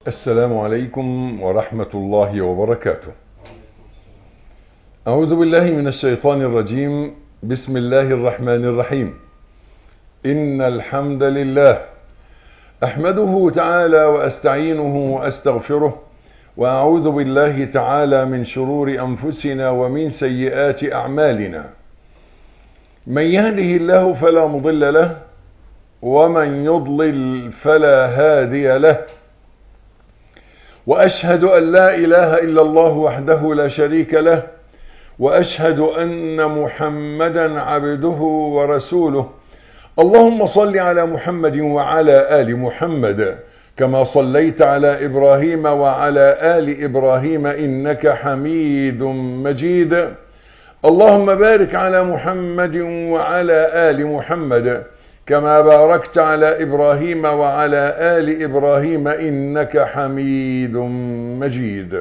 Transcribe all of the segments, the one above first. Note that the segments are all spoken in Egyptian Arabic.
السلام عليكم ورحمة الله وبركاته أعوذ بالله من الشيطان الرجيم بسم الله الرحمن الرحيم إن الحمد لله أحمده تعالى وأستعينه وأستغفره وأعوذ بالله تعالى من شرور أنفسنا ومن سيئات أعمالنا من يهده الله فلا مضل له ومن يضلل فلا هادي له وأشهد أن لا إله إلا الله وحده لا شريك له وأشهد أن محمدا عبده ورسوله اللهم صل على محمد وعلى آل محمد كما صليت على إبراهيم وعلى آل إبراهيم إنك حميد مجيد اللهم بارك على محمد وعلى آل محمد كما باركت على إبراهيم وعلى آل إبراهيم إنك حميد مجيد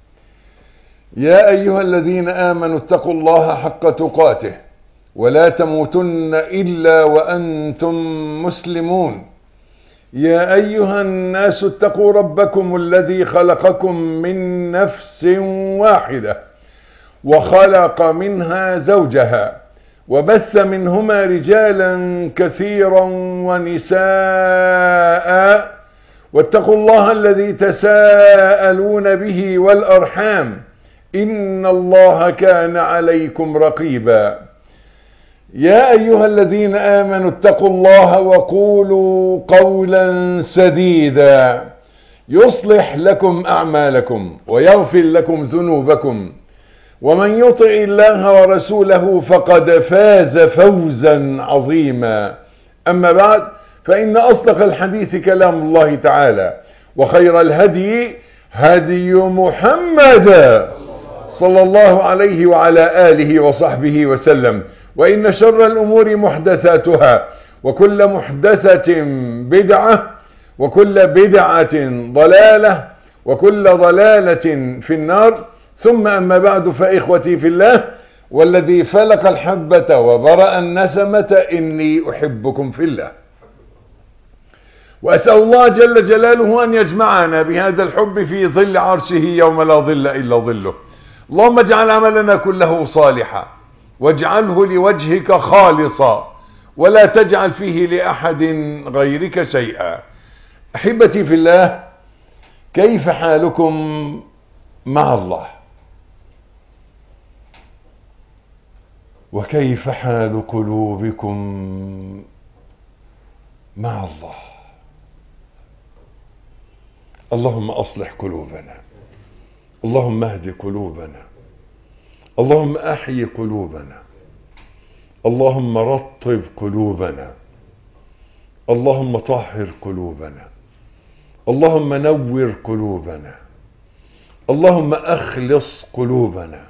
يا أيها الذين آمنوا اتقوا الله حق تقاته ولا تموتن إلا وأنتم مسلمون يا أيها الناس اتقوا ربكم الذي خلقكم من نفس واحدة وخلق منها زوجها وبث منهما رجالا كثيرا ونساء واتقوا الله الذي تساءلون به والأرحام إن الله كان عليكم رقيبا يا أيها الذين آمنوا اتقوا الله وقولوا قولا سديدا يصلح لكم أعمالكم ويغفر لكم ذنوبكم ومن يطع الله ورسوله فقد فاز فوزا عظيما أما بعد فإن أصدق الحديث كلام الله تعالى وخير الهدي هدي محمد صلى الله عليه وعلى آله وصحبه وسلم وإن شر الأمور محدثاتها وكل محدثة بدعة وكل بدعة ضلالة وكل ضلالة في النار ثم أما بعد فإخوتي في الله والذي فلق الحبة وبرأ النسمة إني أحبكم في الله وأسأل الله جل جلاله أن يجمعنا بهذا الحب في ظل عرشه يوم لا ظل إلا ظله اللهم اجعل عملنا كله صالحا واجعله لوجهك خالصا ولا تجعل فيه لأحد غيرك شيئا أحبتي في الله كيف حالكم مع الله وكيف حال قلوبكم مع الله اللهم أصلح قلوبنا اللهم اهد قلوبنا اللهم احي قلوبنا اللهم رطب قلوبنا اللهم طهر قلوبنا اللهم نور قلوبنا اللهم اخلص قلوبنا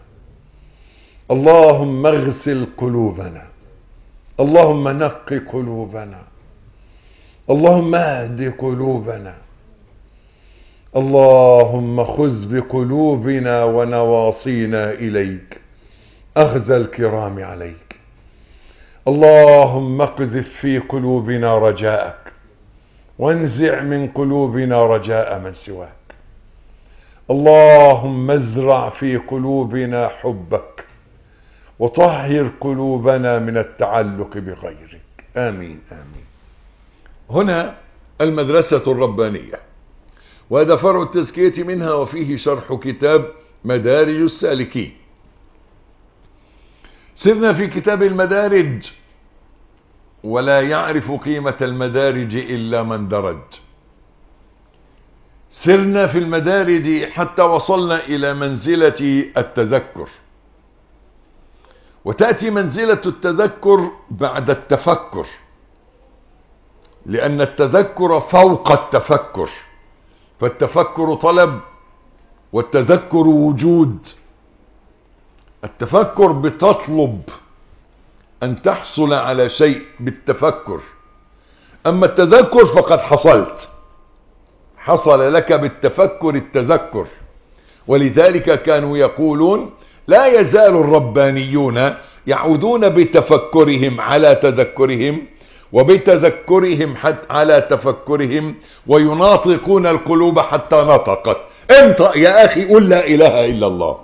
اللهم اغسل قلوبنا اللهم نق قلوبنا اللهم اهد قلوبنا اللهم خذ بقلوبنا ونواصينا إليك أخذ الكرام عليك اللهم اقذف في قلوبنا رجاءك وانزع من قلوبنا رجاء من سواك اللهم ازرع في قلوبنا حبك وطهر قلوبنا من التعلق بغيرك آمين آمين هنا المدرسة الربانية وهذا فرع التزكية منها وفيه شرح كتاب مدارج السالكين سرنا في كتاب المدارج ولا يعرف قيمة المدارج إلا من درج سرنا في المدارج حتى وصلنا إلى منزلة التذكر وتأتي منزلة التذكر بعد التفكر لأن التذكر فوق التفكر فالتفكر طلب والتذكر وجود التفكر بتطلب أن تحصل على شيء بالتفكر أما التذكر فقد حصلت حصل لك بالتفكر التذكر ولذلك كانوا يقولون لا يزال الربانيون يعودون بتفكرهم على تذكرهم وبتذكرهم حتى على تفكرهم ويناطقون القلوب حتى نطقت انطق يا اخي قل لا اله الا الله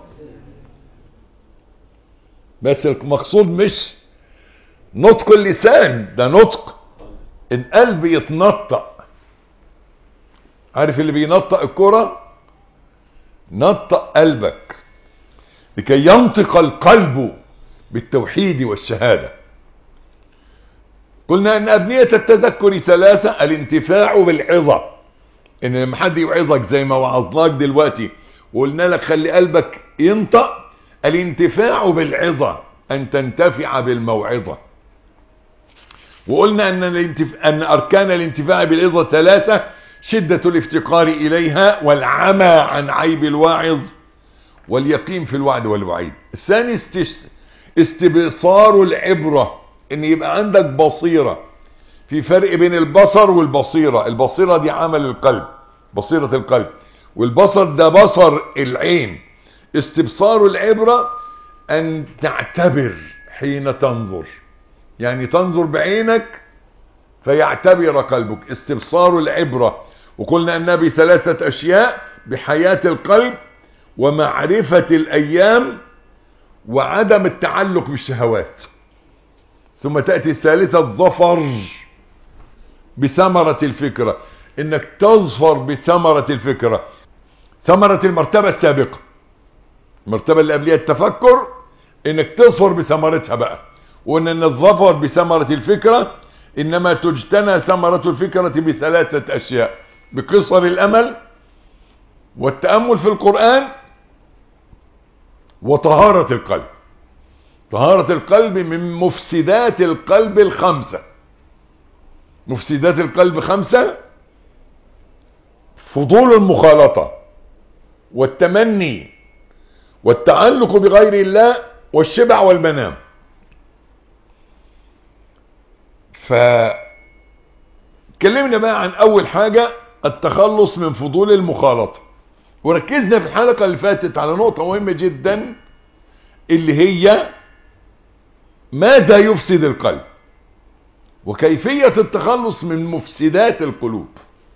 بس المقصود مش نطق اللسان ده نطق القلب يتنطق عارف اللي بينطق الكرة نطق قلبك لكي ينطق القلب بالتوحيد والشهادة قلنا ان ابنية التذكر ثلاثة الانتفاع بالعظة ان لما حد يوعظك زي ما وعظناك دلوقتي وقلنا لك خلي قلبك ينطق الانتفاع بالعظة ان تنتفع بالموعظة وقلنا ان, الانتف... أن اركان الانتفاع بالعظة ثلاثة شدة الافتقار اليها والعمى عن عيب الواعظ واليقين في الوعد والوعيد الثاني استش... استبصار العبرة ان يبقى عندك بصيرة في فرق بين البصر والبصيرة البصيرة دي عمل القلب بصيرة القلب والبصر ده بصر العين استبصار العبرة ان تعتبر حين تنظر يعني تنظر بعينك فيعتبر قلبك استبصار العبرة وقلنا انها بثلاثة اشياء بحياة القلب ومعرفة الايام وعدم التعلق بالشهوات ثم تأتي الثالثة الظفر بثمرة الفكرة انك تظفر بثمرة الفكرة ثمرة المرتبة السابقة المرتبة اللي قبلها التفكر انك تظفر بثمرتها بقى وان الظفر بثمرة الفكرة انما تجتنى ثمرة الفكرة بثلاثة اشياء بقصر الامل والتأمل في القرآن وطهارة القلب طهارة القلب من مفسدات القلب الخمسة مفسدات القلب خمسة فضول المخالطة والتمني والتعلق بغير الله والشبع والمنام فكلمنا بقى عن اول حاجة التخلص من فضول المخالطة وركزنا في الحلقة اللي فاتت على نقطة مهمة جدا اللي هي ماذا يفسد القلب وكيفية التخلص من مفسدات القلوب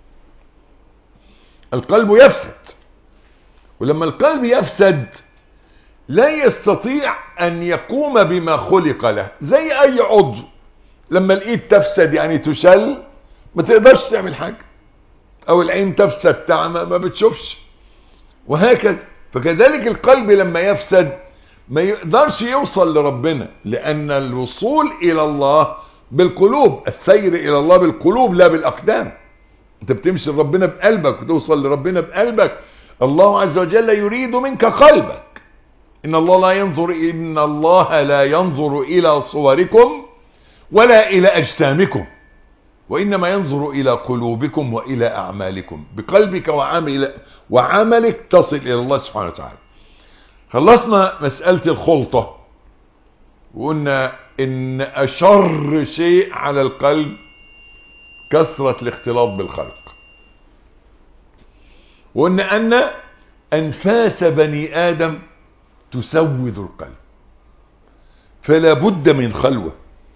القلب يفسد ولما القلب يفسد لا يستطيع ان يقوم بما خلق له زي اي عضو لما الايد تفسد يعني تشل ما تقدرش تعمل حاجة او العين تفسد تعمى ما بتشوفش وهكذا فكذلك القلب لما يفسد ما يقدرش يوصل لربنا لان الوصول الى الله بالقلوب السير الى الله بالقلوب لا بالاقدام انت بتمشي لربنا بقلبك وتوصل لربنا بقلبك الله عز وجل يريد منك قلبك ان الله لا ينظر ان الله لا ينظر الى صوركم ولا الى اجسامكم وانما ينظر الى قلوبكم والى اعمالكم بقلبك وعمل وعملك تصل الى الله سبحانه وتعالى خلصنا مسألة الخلطة وقلنا ان اشر شيء على القلب كثرة الاختلاط بالخلق وقلنا ان انفاس بني ادم تسود القلب فلا بد من خلوة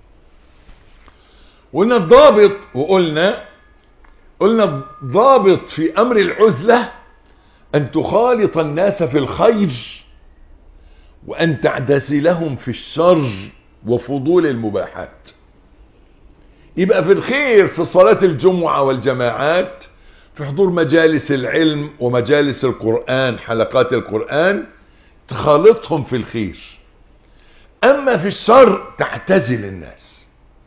وقلنا الضابط وقلنا قلنا الضابط في امر العزلة ان تخالط الناس في الخير وان تعتزلهم في الشر وفضول المباحات يبقى في الخير في صلاة الجمعة والجماعات في حضور مجالس العلم ومجالس القرآن حلقات القرآن تخالطهم في الخير اما في الشر تعتزل الناس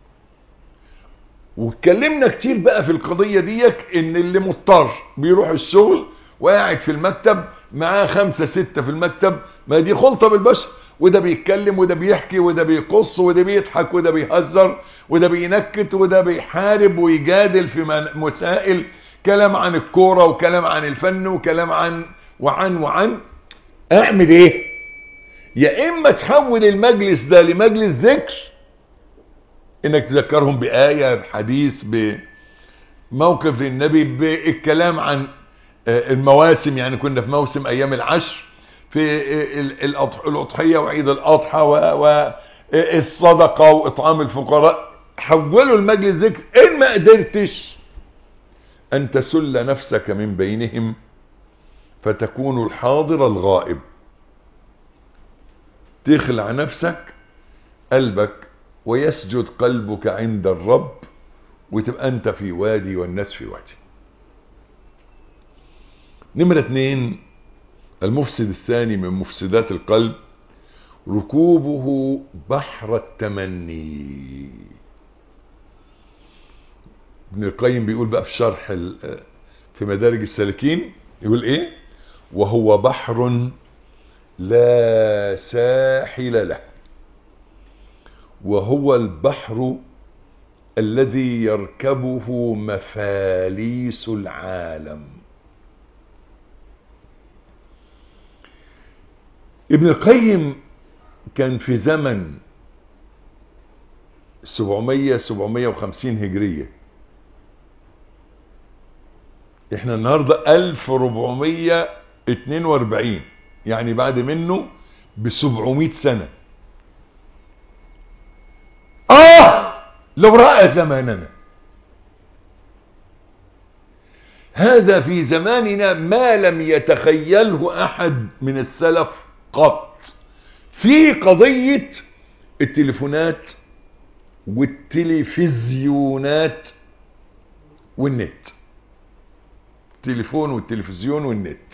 واتكلمنا كتير بقى في القضية ديك ان اللي مضطر بيروح الشغل وقاعد في المكتب معاه خمسة ستة في المكتب ما دي خلطة بالبشر وده بيتكلم وده بيحكي وده بيقص وده بيضحك وده بيهزر وده بينكت وده بيحارب ويجادل في مسائل كلام عن الكورة وكلام عن الفن وكلام عن وعن وعن اعمل ايه يا اما تحول المجلس ده لمجلس ذكر انك تذكرهم بآية بحديث بموقف النبي بالكلام عن المواسم يعني كنا في موسم ايام العشر في الاضحية وعيد الاضحى والصدقة واطعام الفقراء حوله المجلس ذكر ان ما قدرتش ان تسل نفسك من بينهم فتكون الحاضر الغائب تخلع نفسك قلبك ويسجد قلبك عند الرب وتبقى انت في وادي والناس في وادي نمرة اتنين المفسد الثاني من مفسدات القلب ركوبه بحر التمني ابن القيم بيقول بقى في شرح في مدارج السالكين يقول ايه وهو بحر لا ساحل له وهو البحر الذي يركبه مفاليس العالم ابن القيم كان في زمن 700 750 هجرية احنا النهاردة 1442 يعني بعد منه ب 700 سنة اه لو رأى زماننا هذا في زماننا ما لم يتخيله احد من السلف قط في قضية التليفونات والتلفزيونات والنت التليفون والتلفزيون والنت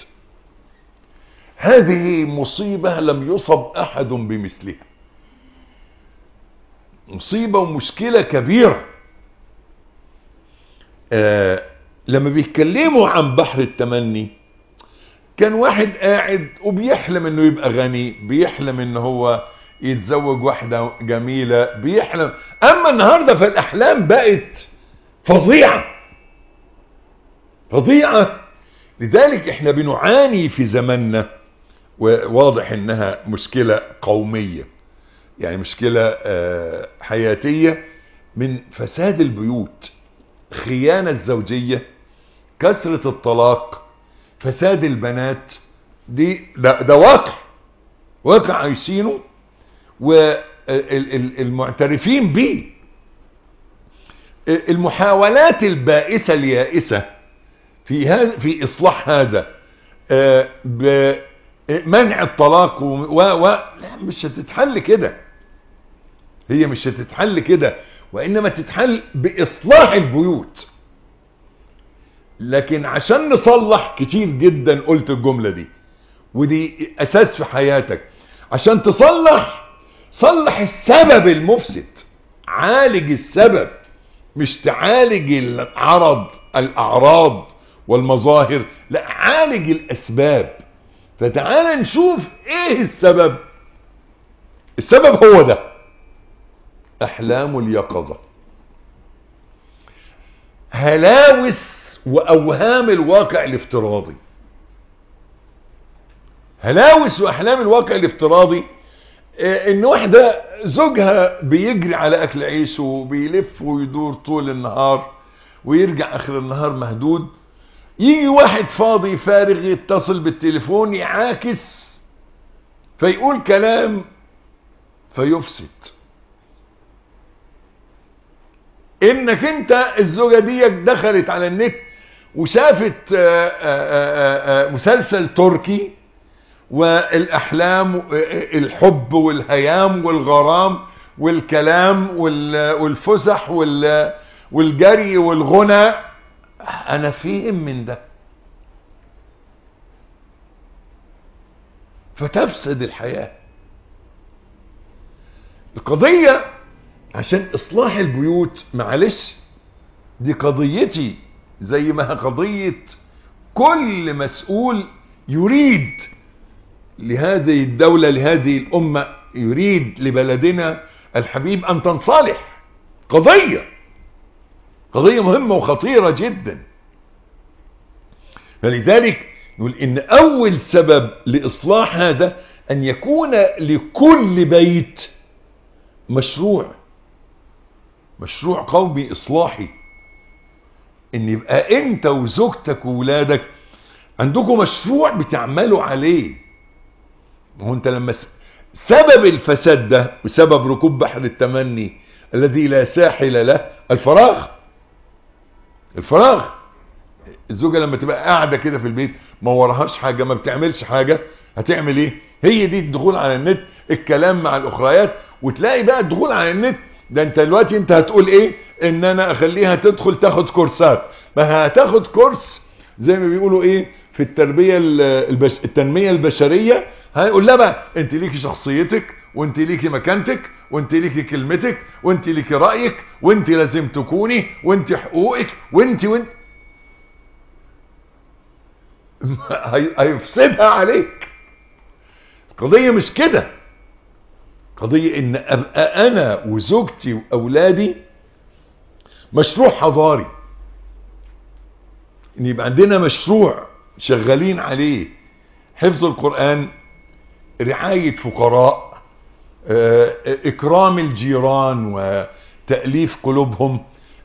هذه مصيبة لم يصب احد بمثلها مصيبة ومشكلة كبيرة آه لما بيتكلموا عن بحر التمني كان واحد قاعد وبيحلم انه يبقى غني بيحلم ان هو يتزوج واحدة جميلة بيحلم اما النهاردة فالاحلام بقت فظيعة فظيعة لذلك احنا بنعاني في زماننا وواضح انها مشكلة قومية يعني مشكلة حياتية من فساد البيوت خيانة الزوجية كثرة الطلاق فساد البنات دي ده, ده واقع واقع عايشينه والمعترفين به المحاولات البائسة اليائسة في هذا في اصلاح هذا بمنع الطلاق و, و لا مش هتتحل كده هي مش هتتحل كده وانما تتحل باصلاح البيوت لكن عشان نصلح كتير جدا قلت الجملة دي ودي اساس في حياتك عشان تصلح صلح السبب المفسد عالج السبب مش تعالج العرض الاعراض والمظاهر لا عالج الاسباب فتعال نشوف ايه السبب السبب هو ده احلام اليقظة هلاوس واوهام الواقع الافتراضي هلاوس واحلام الواقع الافتراضي ان واحدة زوجها بيجري على اكل عيشه وبيلف ويدور طول النهار ويرجع اخر النهار مهدود يجي واحد فاضي فارغ يتصل بالتليفون يعاكس فيقول كلام فيفسد انك انت الزوجة ديك دخلت على النت وشافت آآ آآ مسلسل تركي والاحلام الحب والهيام والغرام والكلام والفسح والجري والغنى انا فين من ده فتفسد الحياة القضية عشان اصلاح البيوت معلش دي قضيتي زي ما قضية كل مسؤول يريد لهذه الدولة لهذه الامة يريد لبلدنا الحبيب ان تنصلح قضية قضية مهمة وخطيرة جدا فلذلك نقول ان اول سبب لاصلاح هذا ان يكون لكل بيت مشروع مشروع قومي اصلاحي ان يبقى انت وزوجتك وولادك عندكم مشروع بتعملوا عليه هو انت لما سبب الفساد ده وسبب ركوب بحر التمني الذي لا ساحل له الفراغ الفراغ الزوجة لما تبقى قاعدة كده في البيت ما وراهاش حاجة ما بتعملش حاجة هتعمل ايه هي دي الدخول على النت الكلام مع الاخريات وتلاقي بقى الدخول على النت ده انت دلوقتي انت هتقول ايه ان انا اخليها تدخل تاخد كورسات ما هتاخد كورس زي ما بيقولوا ايه في التربية البش... التنمية البشرية هيقول لها بقى انت ليكي شخصيتك وانت ليكي مكانتك وانت ليكي كلمتك وانت ليكي رأيك وانت لازم تكوني وانت حقوقك وانت وانت هيفسدها عليك القضية مش كده قضية ان ابقى انا وزوجتي واولادي مشروع حضاري ان يبقى عندنا مشروع شغالين عليه حفظ القرآن رعاية فقراء اكرام الجيران وتأليف قلوبهم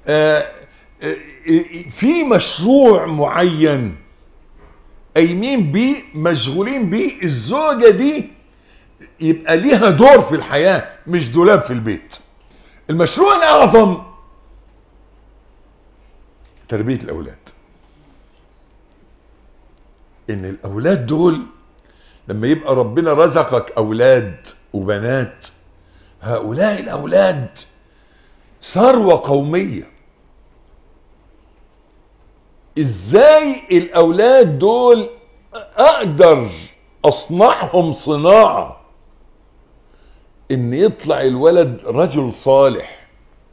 في مشروع معين قايمين بيه مشغولين بيه الزوجة دي يبقى ليها دور في الحياة مش دولاب في البيت المشروع الاعظم تربية الاولاد ان الاولاد دول لما يبقى ربنا رزقك اولاد وبنات هؤلاء الاولاد ثروة قومية ازاي الاولاد دول اقدر اصنعهم صناعة ان يطلع الولد رجل صالح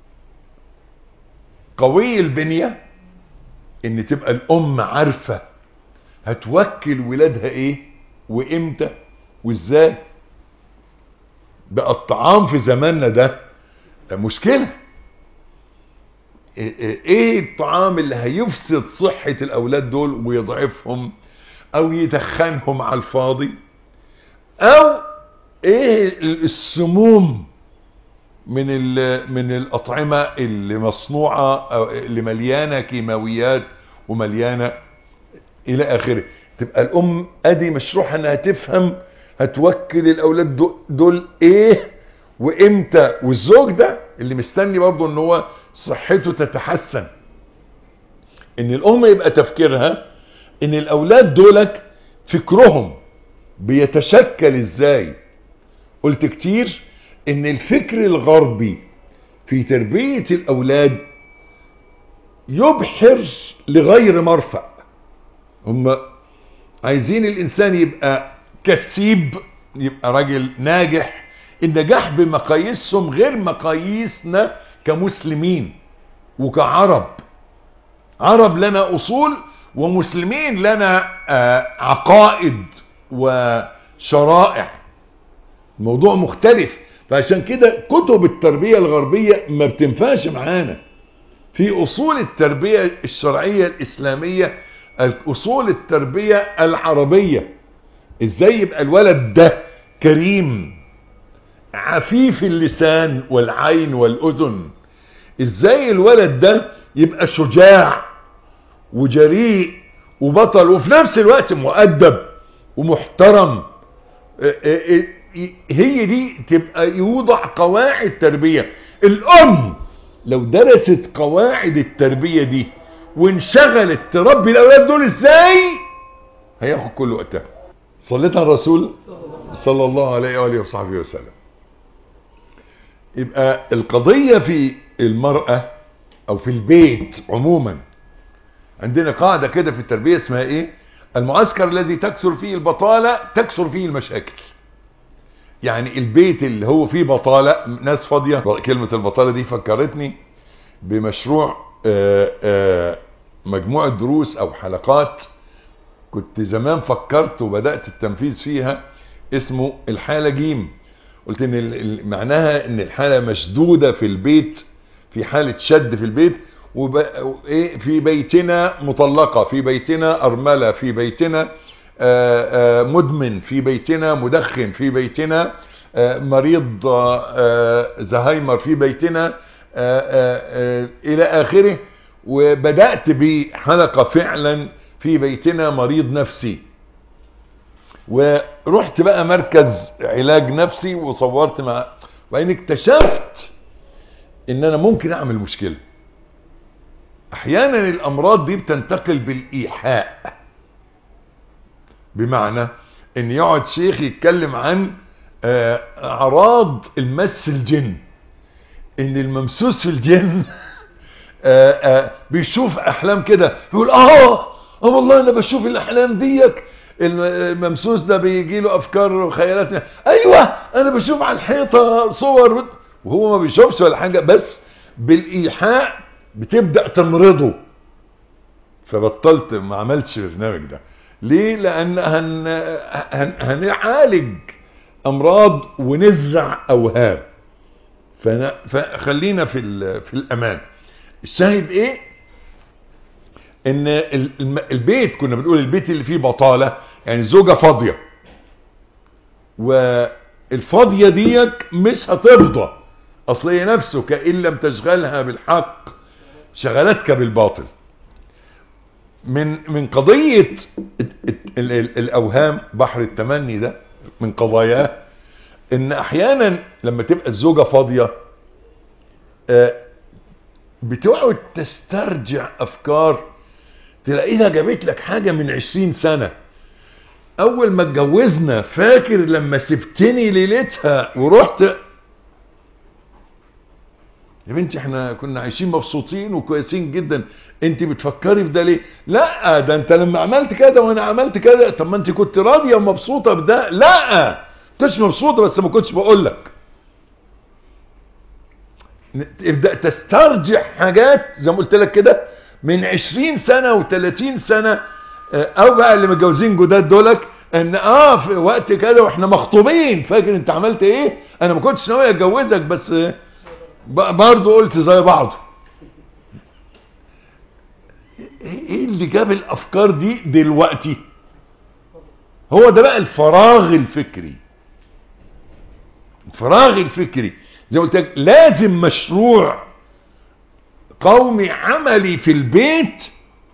قوي البنية ان تبقى الام عارفة هتوكل ولادها ايه وامتى وازاي بقى الطعام في زماننا ده مشكلة ايه الطعام اللي هيفسد صحة الاولاد دول ويضعفهم او يدخنهم على الفاضي او ايه السموم من من الاطعمة اللي مصنوعة أو اللي مليانة كيماويات ومليانة الى اخره تبقى الام ادي مشروعها انها تفهم هتوكل الاولاد دول, دول ايه وامتى والزوج ده اللي مستني برضه ان هو صحته تتحسن ان الام يبقى تفكيرها ان الاولاد دولك فكرهم بيتشكل ازاي قلت كتير ان الفكر الغربي في تربية الاولاد يبحر لغير مرفأ هم عايزين الانسان يبقى كسيب يبقى راجل ناجح النجاح بمقاييسهم غير مقاييسنا كمسلمين وكعرب عرب لنا اصول ومسلمين لنا عقائد وشرائع الموضوع مختلف فعشان كده كتب التربية الغربية ما بتنفعش معانا في اصول التربية الشرعية الاسلامية اصول التربية العربية ازاي يبقى الولد ده كريم عفيف اللسان والعين والاذن ازاي الولد ده يبقى شجاع وجريء وبطل وفي نفس الوقت مؤدب ومحترم هي دي تبقى يوضع قواعد تربية الام لو درست قواعد التربية دي وانشغلت تربي الاولاد دول ازاي هياخد كل وقتها صليت على الرسول صلى الله عليه وآله وصحبه وسلم يبقى القضية في المرأة او في البيت عموما عندنا قاعدة كده في التربية اسمها ايه المعسكر الذي تكثر فيه البطالة تكثر فيه المشاكل يعني البيت اللي هو فيه بطالة ناس فاضية كلمة البطالة دي فكرتني بمشروع آآ آآ مجموعة دروس او حلقات كنت زمان فكرت وبدأت التنفيذ فيها اسمه الحالة جيم قلت ان معناها ان الحالة مشدودة في البيت في حالة شد في البيت وإيه في بيتنا مطلقة في بيتنا أرملة في بيتنا آآ آآ مدمن في بيتنا مدخن في بيتنا مريض زهايمر في بيتنا إلى آخره وبدأت بحلقة فعلا في بيتنا مريض نفسي ورحت بقى مركز علاج نفسي وصورت مع وبعدين اكتشفت ان انا ممكن اعمل مشكلة احيانا الامراض دي بتنتقل بالايحاء بمعنى ان يقعد شيخ يتكلم عن آه، اعراض المس الجن ان الممسوس في الجن آه، آه، بيشوف احلام كده يقول اه اه والله انا بشوف الاحلام ديك الممسوس ده بيجي له افكار وخيالات ايوه انا بشوف على الحيطه صور وهو ما بيشوفش ولا حاجه بس بالايحاء بتبدا تمرضه فبطلت ما عملتش البرنامج ده ليه لان هن... هن... هنعالج امراض ونزرع اوهام فن... فخلينا في ال... في الامان الشاهد ايه ان ال- الم- البيت كنا بنقول البيت اللي فيه بطالة يعني زوجة فاضية والفاضية ديك مش هتفضى اصل هي نفسك ان لم تشغلها بالحق شغلتك بالباطل من من قضية ال- ال- ال- الاوهام بحر التمني ده من قضاياه ان احيانا لما تبقى الزوجة فاضية آه، بتقعد تسترجع افكار تلاقيها جابت لك حاجة من عشرين سنة اول ما اتجوزنا فاكر لما سبتني ليلتها ورحت يا بنتي احنا كنا عايشين مبسوطين وكويسين جدا انت بتفكري في ده ليه لا ده انت لما عملت كده وانا عملت كده طب ما انت كنت راضيه ومبسوطه بده لا كنتش مبسوطه بس ما كنتش بقول لك تبدا تسترجع حاجات زي ما قلت لك كده من 20 سنه و30 سنه اه، او بقى اللي متجوزين جداد دولك ان اه في وقت كده واحنا مخطوبين فاكر انت عملت ايه انا ما كنتش ناوي اتجوزك بس اه، ب- برضه قلت زي بعضه ايه اللي جاب الافكار دي دلوقتي هو ده بقى الفراغ الفكري الفراغ الفكري زي ما قلت لك لازم مشروع قومي عملي في البيت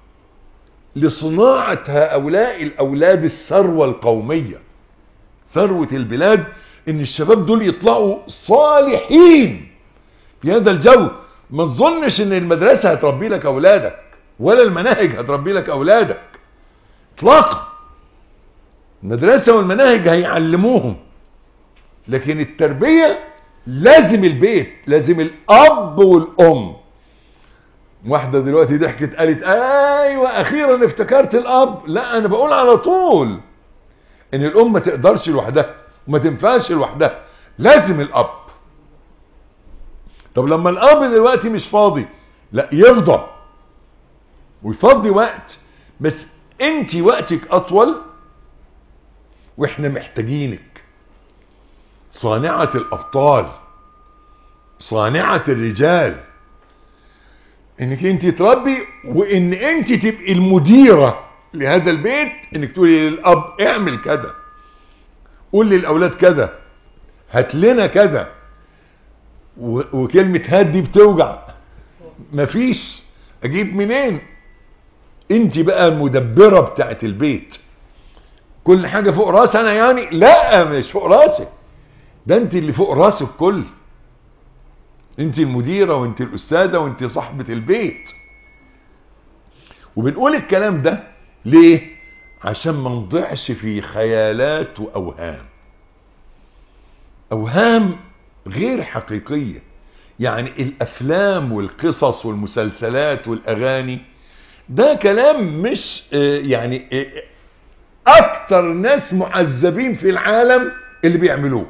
لصناعة هؤلاء الأولاد الثروة القومية ثروة البلاد إن الشباب دول يطلعوا صالحين في هذا الجو ما تظنش إن المدرسة هتربي لك أولادك ولا المناهج هتربي لك أولادك اطلاقا المدرسة والمناهج هيعلموهم لكن التربية لازم البيت لازم الأب والأم واحدة دلوقتي ضحكت قالت ايوه اخيرا افتكرت الاب لا انا بقول على طول ان الام ما تقدرش لوحدها وما تنفعش لوحدها لازم الاب طب لما الاب دلوقتي مش فاضي لا يفضى ويفضي وقت بس انت وقتك اطول واحنا محتاجينك صانعة الابطال صانعة الرجال انك انت تربي وان انت تبقي المديرة لهذا البيت انك تقولي للاب اعمل كذا قول للاولاد كذا هات لنا كذا و- وكلمة هات دي بتوجع مفيش اجيب منين انت بقى المدبرة بتاعت البيت كل حاجة فوق راس انا يعني لا مش فوق راسك ده انت اللي فوق راس الكل انت المديرة وانت الاستاذة وانت صاحبة البيت وبنقول الكلام ده ليه عشان ما نضيعش في خيالات واوهام اوهام غير حقيقية يعني الافلام والقصص والمسلسلات والاغاني ده كلام مش آه، يعني آه، اكتر ناس معذبين في العالم اللي بيعملوه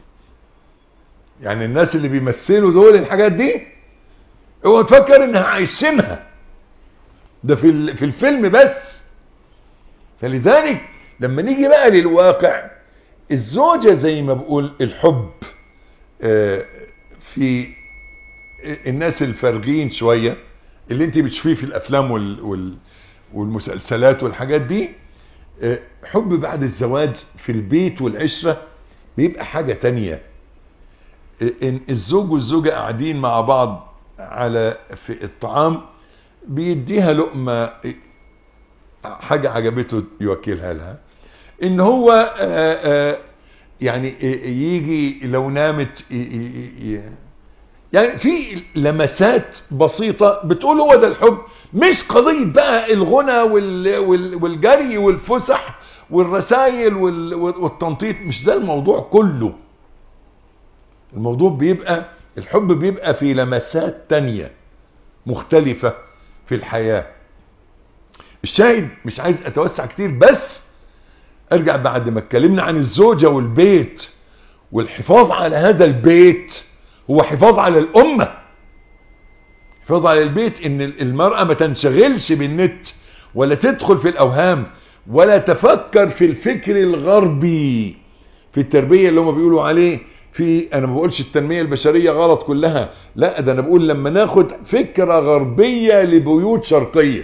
يعني الناس اللي بيمثلوا دول الحاجات دي هو تفكر انها عايشينها ده في ال- في الفيلم بس فلذلك لما نيجي بقى للواقع الزوجة زي ما بقول الحب آه، في الناس الفارغين شوية اللي انت بتشوفيه في الافلام وال وال والمسلسلات والحاجات دي آه، حب بعد الزواج في البيت والعشرة بيبقى حاجة تانية ان الزوج والزوجة قاعدين مع بعض على في الطعام بيديها لقمة حاجة عجبته يوكلها لها ان هو آه، آه، يعني يجي لو نامت ي- ي- ي- يعني في لمسات بسيطة بتقول هو ده الحب مش قضية بقى الغنى وال وال والجري والفسح والرسائل وال والتنطيط مش ده الموضوع كله الموضوع بيبقى الحب بيبقى في لمسات تانية مختلفة في الحياة الشاهد مش عايز اتوسع كتير بس ارجع بعد ما اتكلمنا عن الزوجة والبيت والحفاظ على هذا البيت هو حفاظ على الامة حفاظ على البيت ان المرأة ما تنشغلش بالنت ولا تدخل في الاوهام ولا تفكر في الفكر الغربي في التربية اللي هم بيقولوا عليه في انا ما بقولش التنمية البشرية غلط كلها لا ده انا بقول لما ناخد فكرة غربية لبيوت شرقية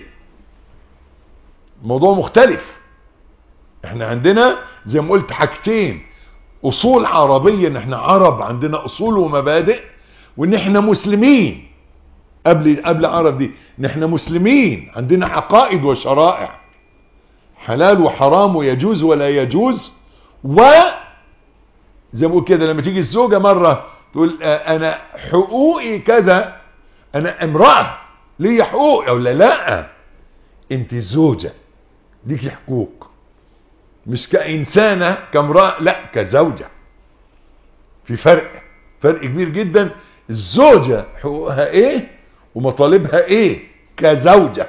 موضوع مختلف احنا عندنا زي ما قلت حاجتين اصول عربية ان احنا عرب عندنا اصول ومبادئ وان احنا مسلمين قبل قبل عرب دي ان احنا مسلمين عندنا عقائد وشرائع حلال وحرام ويجوز ولا يجوز و زي ما بقول كده لما تيجي الزوجة مرة تقول انا حقوقي كذا انا امرأة ليا حقوق ولا لا انت زوجة ليكي حقوق مش كإنسانة كامرأة لا كزوجة في فرق فرق كبير جدا الزوجة حقوقها ايه ومطالبها ايه كزوجة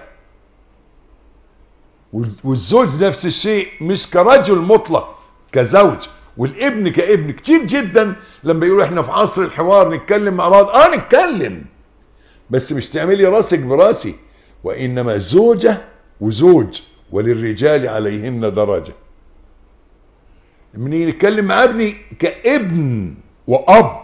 والزوج نفس الشيء مش كرجل مطلق كزوج والابن كابن كتير جدا لما يقولوا احنا في عصر الحوار نتكلم مع بعض اه نتكلم بس مش تعملي راسك براسي وانما زوجة وزوج وللرجال عليهن درجة لما نتكلم مع ابني كابن واب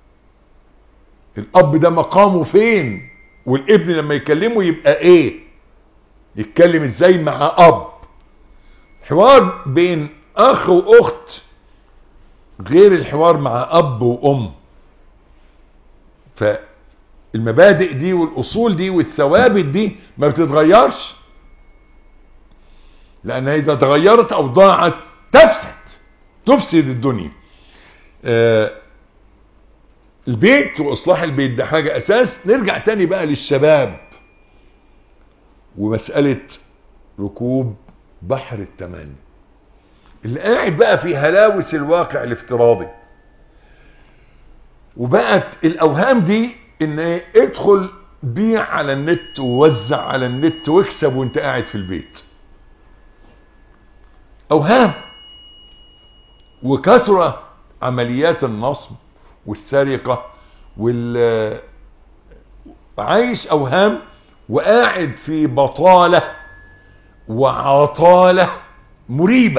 الاب ده مقامه فين والابن لما يكلمه يبقى ايه يتكلم ازاي مع اب حوار بين اخ واخت غير الحوار مع اب وام فالمبادئ دي والاصول دي والثوابت دي ما بتتغيرش لانها اذا تغيرت او ضاعت تفسد تفسد الدنيا آه البيت واصلاح البيت ده حاجة اساس نرجع تاني بقى للشباب ومسألة ركوب بحر التماني اللي قاعد بقى في هلاوس الواقع الافتراضي وبقت الاوهام دي ان ادخل بيع على النت ووزع على النت واكسب وانت قاعد في البيت اوهام وكثرة عمليات النصب والسرقة وال عايش اوهام وقاعد في بطالة وعطالة مريبة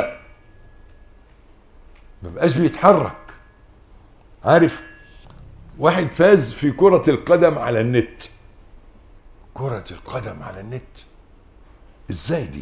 ما بقاش بيتحرك عارف واحد فاز في كرة القدم على النت كرة القدم على النت ازاي دي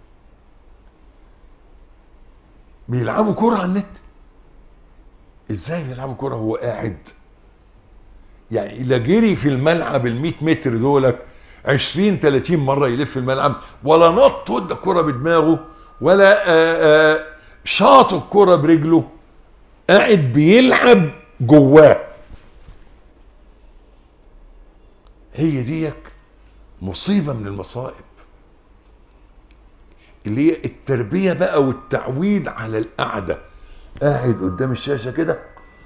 بيلعبوا كرة على النت ازاي بيلعبوا كرة هو قاعد يعني لا جري في الملعب ال متر دولك 20 30 مرة يلف الملعب ولا نط ود الكرة بدماغه ولا آآ آآ شاط الكرة برجله قاعد بيلعب جواه هي ديك مصيبة من المصائب اللي هي التربية بقى والتعويد على القعدة قاعد قدام الشاشة كده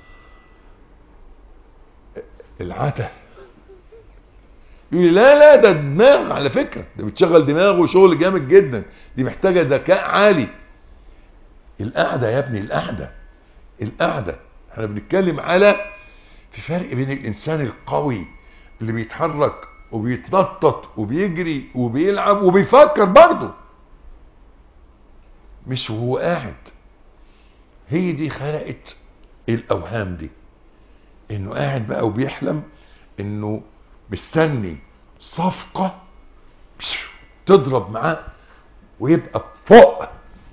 العته يقول لي لا لا ده دماغ على فكرة ده بتشغل دماغه وشغل جامد جدا دي محتاجة ذكاء عالي القعدة يا ابني القعدة القعدة احنا بنتكلم على في فرق بين الانسان القوي اللي بيتحرك وبيتنطط وبيجري وبيلعب وبيفكر برضه مش وهو قاعد هي دي خلقت الاوهام دي انه قاعد بقى وبيحلم انه مستني صفقة تضرب معاه ويبقى فوق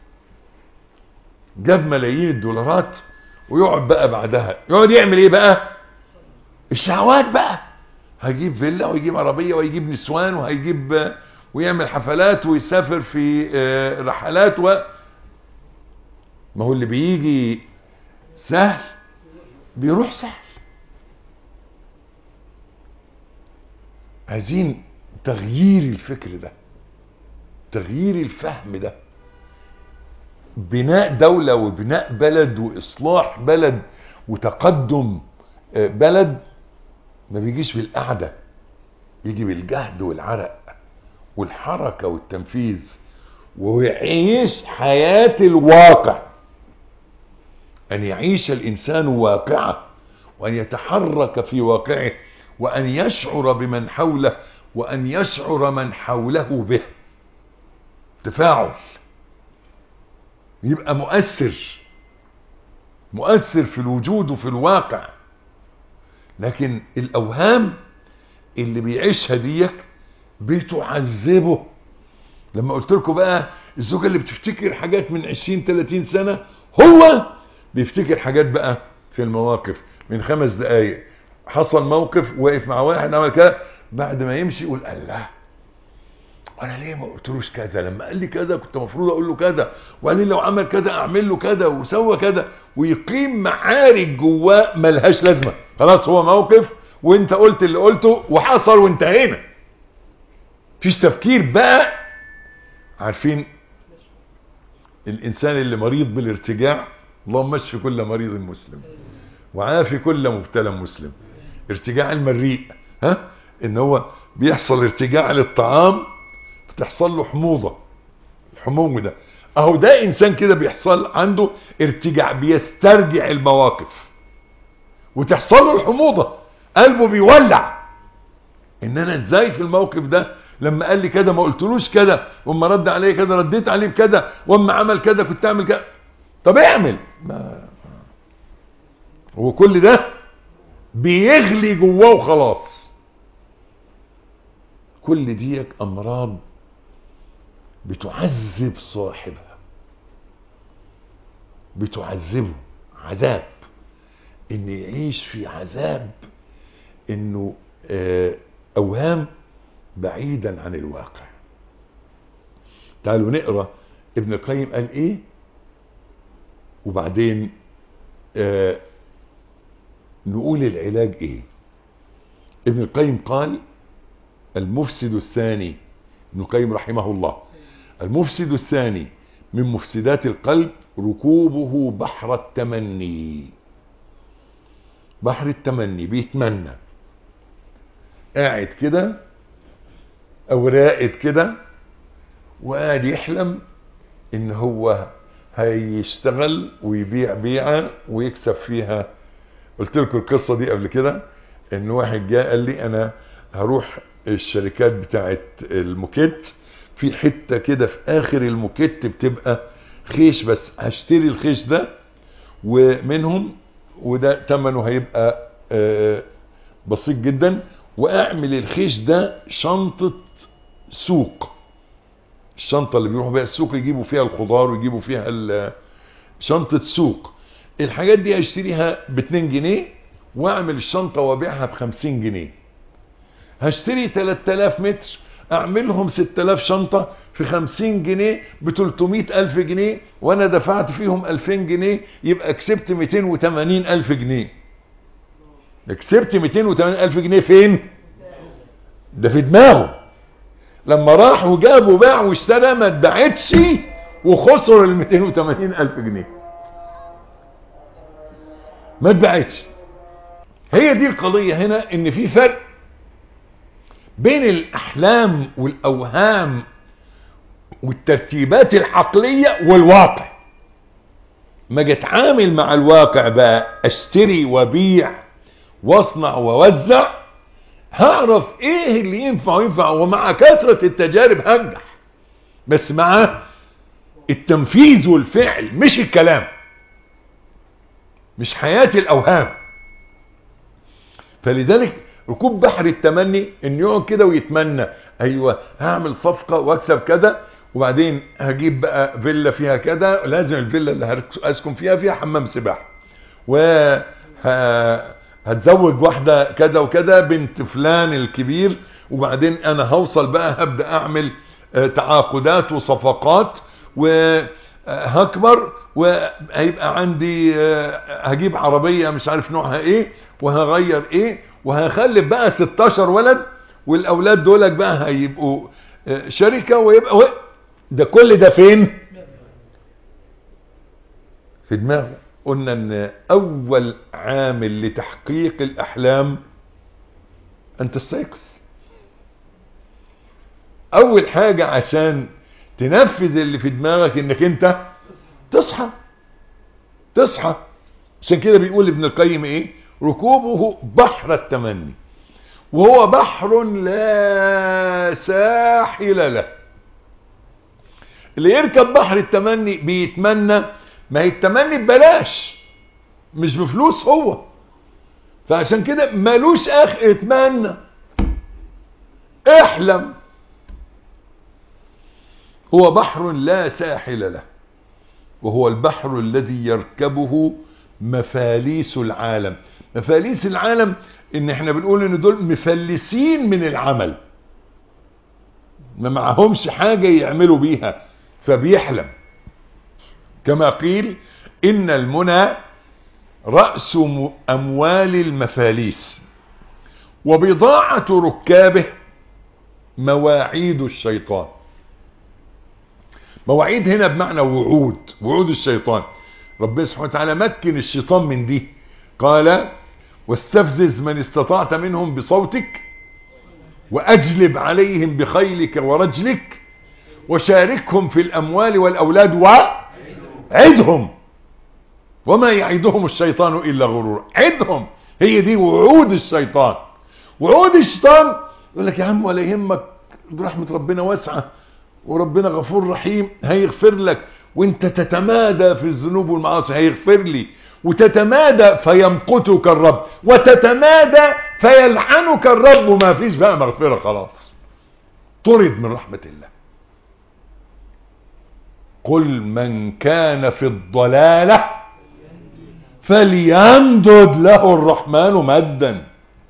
جاب ملايين الدولارات ويقعد بقى بعدها يقعد يعمل ايه بقى الشهوات بقى هيجيب فيلا ويجيب عربية ويجيب نسوان وهيجيب ويعمل حفلات ويسافر في رحلات و ما هو اللي بيجي سهل بيروح سهل عايزين تغيير الفكر ده تغيير الفهم ده بناء دولة وبناء بلد وإصلاح بلد وتقدم بلد ما بيجيش بالقعدة يجي بالجهد والعرق والحركة والتنفيذ ويعيش حياة الواقع أن يعيش الإنسان واقعه وأن يتحرك في واقعه وأن يشعر بمن حوله وأن يشعر من حوله به تفاعل يبقى مؤثر مؤثر في الوجود وفي الواقع لكن الأوهام اللي بيعيشها ديك بتعذبه لما قلت لكم بقى الزوجة اللي بتفتكر حاجات من 20 30 سنة هو بيفتكر حاجات بقى في المواقف من خمس دقايق حصل موقف واقف مع واحد عمل كده بعد ما يمشي يقول الله وانا ليه ما قلتلوش كذا لما قال لي كذا كنت المفروض اقول له كذا وبعدين لو عمل كذا اعمل له كذا وسوى كذا ويقيم معارك جواه ملهاش لازمه خلاص هو موقف وانت قلت اللي قلته وحصل وانتهينا مفيش تفكير بقى عارفين الانسان اللي مريض بالارتجاع اللهم اشفي كل مريض مسلم وعافي كل مبتلى مسلم ارتجاع المريء ها ان هو بيحصل ارتجاع للطعام بتحصل له حموضة الحموم ده اهو ده انسان كده بيحصل عنده ارتجاع بيسترجع المواقف وتحصل له الحموضة قلبه بيولع ان انا ازاي في الموقف ده لما قال لي كده ما قلتلوش كده واما رد عليه كده رديت عليه بكده واما عمل كده كنت اعمل كده طب اعمل ما هو كل ده بيغلي جواه وخلاص كل ديك امراض بتعذب صاحبها بتعذبه عذاب ان يعيش في عذاب انه آه اوهام بعيدا عن الواقع تعالوا نقرا ابن القيم قال ايه وبعدين آه نقول العلاج ايه ابن القيم قال المفسد الثاني ابن القيم رحمه الله المفسد الثاني من مفسدات القلب ركوبه بحر التمني بحر التمني بيتمنى قاعد كده او راقد كده وقاعد يحلم ان هو هيشتغل ويبيع بيعة ويكسب فيها قلت لكم القصة دي قبل كده ان واحد جاء قال لي انا هروح الشركات بتاعت الموكيت في حتة كده في اخر الموكيت بتبقى خيش بس هشتري الخيش ده ومنهم وده تمنه هيبقى بسيط جدا واعمل الخيش ده شنطة سوق الشنطة اللي بيروحوا بيها السوق يجيبوا فيها الخضار ويجيبوا فيها شنطة سوق الحاجات دي اشتريها ب 2 جنيه واعمل الشنطة وابيعها ب 50 جنيه هشتري 3000 متر اعملهم 6000 شنطة في 50 جنيه ب 300 الف جنيه وانا دفعت فيهم 2000 جنيه يبقى كسبت 280 الف جنيه كسبت 280 الف جنيه فين ده في دماغه لما راح وجاب وباع واشترى ما اتباعتش وخسر ال 280 الف جنيه ما اتباعتش هي دي القضية هنا ان في فرق بين الاحلام والاوهام والترتيبات العقلية والواقع ما اجي اتعامل مع الواقع بقى اشتري وبيع واصنع ووزع هعرف ايه اللي ينفع وينفع ومع كثرة التجارب هنجح بس مع التنفيذ والفعل مش الكلام مش حياة الاوهام فلذلك ركوب بحر التمني ان يقعد كده ويتمنى ايوه هعمل صفقة واكسب كذا وبعدين هجيب بقى فيلا فيها كذا لازم الفيلا اللي هسكن فيها فيها حمام سباحة و هتزوج واحدة كذا وكذا بنت فلان الكبير وبعدين انا هوصل بقى هبدأ اعمل تعاقدات وصفقات وهكبر وهيبقى عندي هجيب عربية مش عارف نوعها ايه وهغير ايه وهخلف بقى 16 ولد والاولاد دولك بقى هيبقوا آه، شركة ويبقى و- ده كل ده فين في دماغه قلنا ان اول عامل لتحقيق الاحلام ان تستيقظ اول حاجة عشان تنفذ اللي في دماغك انك انت تصحى تصحى عشان كده بيقول ابن القيم ايه ركوبه بحر التمني وهو بحر لا ساحل له اللي يركب بحر التمني بيتمنى ما هي التمني ببلاش مش بفلوس هو فعشان كده ملوش اخر اتمنى احلم هو بحر لا ساحل له وهو البحر الذي يركبه مفاليس العالم مفاليس العالم ان احنا بنقول ان دول مفلسين من العمل ما معهمش حاجة يعملوا بيها فبيحلم كما قيل ان المنى رأس م- اموال المفاليس وبضاعة ركابه مواعيد الشيطان مواعيد هنا بمعنى وعود وعود الشيطان ربنا سبحانه وتعالى مكن الشيطان من دي قال واستفزز من استطعت منهم بصوتك واجلب عليهم بخيلك ورجلك وشاركهم في الاموال والاولاد وعدهم وما يعيدهم الشيطان الا غرورا عدهم هي دي وعود الشيطان وعود الشيطان يقول لك يا عم ولا يهمك رحمة ربنا واسعة وربنا غفور رحيم هيغفر لك وانت تتمادى في الذنوب والمعاصي هيغفر لي وتتمادى فيمقتك الرب وتتمادى فيلعنك الرب وما فيش بقى مغفرة خلاص طرد من رحمة الله قل من كان في الضلالة فليمدد له الرحمن مدا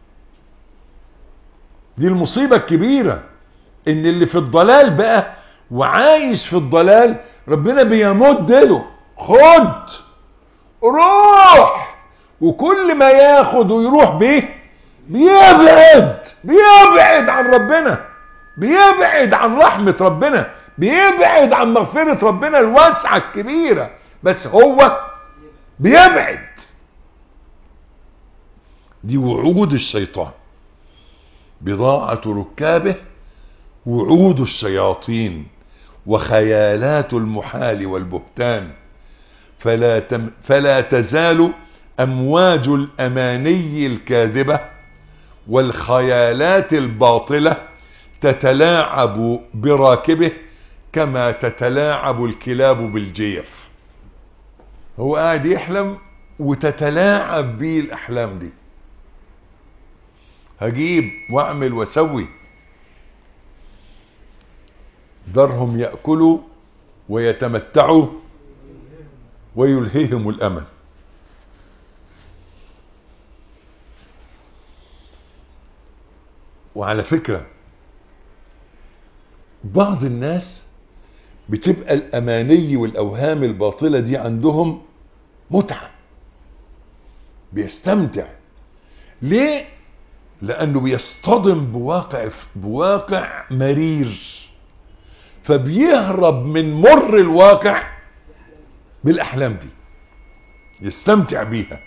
دي المصيبة الكبيرة ان اللي في الضلال بقى وعايش في الضلال ربنا بيمد له خد روح وكل ما ياخد ويروح بيه بيبعد بيبعد عن ربنا بيبعد عن رحمة ربنا بيبعد عن مغفرة ربنا الواسعة الكبيرة بس هو بيبعد دي وعود الشيطان بضاعة ركابه وعود الشياطين وخيالات المحال والبهتان فلا, تم فلا تزال أمواج الأماني الكاذبة والخيالات الباطلة تتلاعب براكبه كما تتلاعب الكلاب بالجيف هو قاعد يحلم وتتلاعب بيه الأحلام دي هجيب واعمل واسوي ذرهم يأكلوا ويتمتعوا ويلهيهم الأمل وعلى فكرة بعض الناس بتبقى الأماني والأوهام الباطلة دي عندهم متعة بيستمتع ليه لأنه بيصطدم بواقع بواقع مرير فبيهرب من مر الواقع بالأحلام دي يستمتع بيها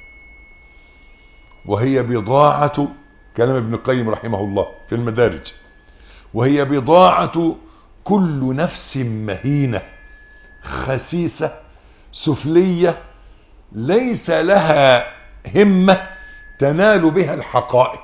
وهي بضاعة كلام ابن القيم رحمه الله في المدارج وهي بضاعة كل نفس مهينة خسيسة سفلية ليس لها همة تنال بها الحقائق